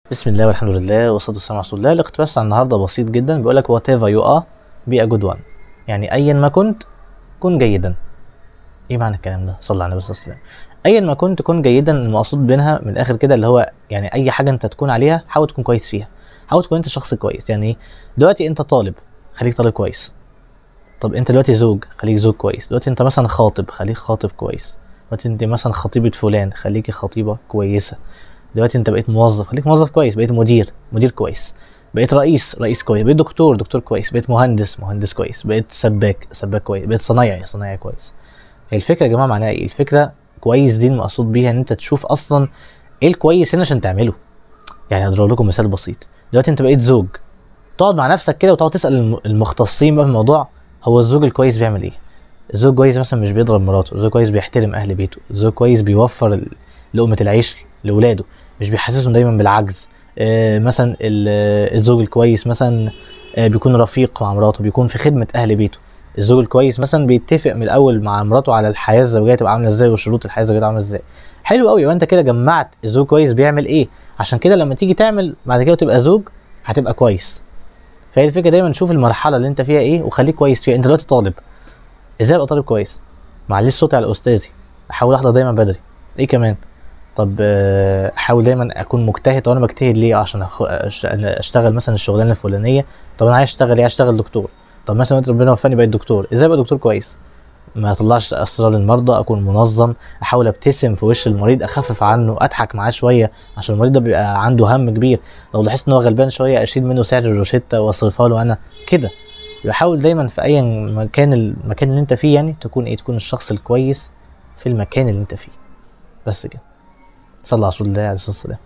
بسم الله والحمد لله والصلاة والسلام على رسول الله الاقتباس عن النهارده بسيط جدا بيقول لك whatever you are be a good one يعني ايا ما كنت كن جيدا ايه معنى الكلام ده صلى على النبي صلى الله عليه وسلم ايا ما كنت كن جيدا المقصود بينها من الاخر كده اللي هو يعني اي حاجه انت تكون عليها حاول تكون كويس فيها حاول تكون انت شخص كويس يعني ايه دلوقتي انت طالب خليك طالب كويس طب انت دلوقتي زوج خليك زوج كويس دلوقتي انت مثلا خاطب خليك خاطب كويس دلوقتي انت مثلا خطيبة فلان خليكي خطيبة كويسة دلوقتي انت بقيت موظف خليك موظف كويس بقيت مدير مدير كويس بقيت رئيس رئيس كويس بقيت دكتور دكتور كويس بقيت مهندس مهندس كويس بقيت سباك سباك كويس بقيت صنايعي صنايعي كويس هي الفكرة يا جماعة معناها ايه الفكرة كويس دي المقصود بيها ان انت تشوف اصلا ايه الكويس هنا عشان تعمله يعني هضرب لكم مثال بسيط دلوقتي انت بقيت زوج تقعد مع نفسك كده وتقعد تسال الم- المختصين بقى في الموضوع هو الزوج الكويس بيعمل ايه الزوج كويس مثلا مش بيضرب مراته الزوج كويس بيحترم اهل بيته الزوج كويس بيوفر ال- لقمه العيش لاولاده مش بيحسسهم دايما بالعجز آه مثلا ال- آه، الزوج الكويس مثلا آه بيكون رفيق مع مراته بيكون في خدمه اهل بيته الزوج الكويس مثلا بيتفق من الاول مع مراته على الحياه الزوجيه تبقى عامله ازاي وشروط الحياه الزوجيه تبقى عامله ازاي حلو قوي يبقى انت كده جمعت الزوج كويس بيعمل ايه عشان كده لما تيجي تعمل بعد كده تبقى زوج هتبقى كويس فهي الفكره دايما شوف المرحله اللي انت فيها ايه وخليك كويس فيها انت دلوقتي طالب ازاي ابقى طالب كويس معلش صوتي على استاذي احاول احضر دايما بدري ايه كمان طب آه، احاول دايما اكون مجتهد طب انا بجتهد ليه عشان أخ... أش- اشتغل مثلا الشغلانه الفلانيه طب انا عايز اشتغل ايه اشتغل دكتور طب مثلا دلوقتي ربنا وفقني بقيت دكتور ازاي ابقى دكتور كويس ما اطلعش اسرار المرضى اكون منظم احاول ابتسم في وش المريض اخفف عنه اضحك معاه شويه عشان المريض ده بيبقى عنده هم كبير لو لاحظت ان هو غلبان شويه اشيل منه سعر الروشته واصرفها له انا كده يبقى حاول دايما في اي مكان المكان اللي انت فيه يعني تكون ايه تكون الشخص الكويس في المكان اللي انت فيه بس كده صلى على رسول الله عليه الصلاه والسلام